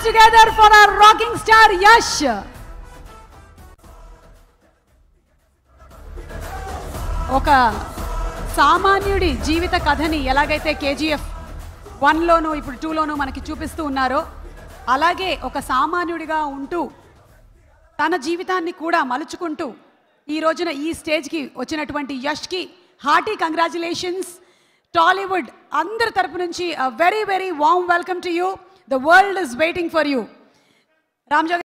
together for our rocking star Yash. ఒక సామాన్యుడి జీవిత కథని ఎలాగైతే కేజీఎఫ్ వన్లోను ఇప్పుడు టూలోను మనకి చూపిస్తూ ఉన్నారో అలాగే ఒక సామాన్యుడిగా ఉంటూ తన జీవితాన్ని కూడా మలుచుకుంటూ ఈ రోజున ఈ స్టేజ్కి వచ్చినటువంటి యష్కి హార్టీ కంగ్రాచులేషన్స్ టాలీవుడ్ అందరి తరపు నుంచి very very warm welcome to you the world is waiting for you Ram Jogi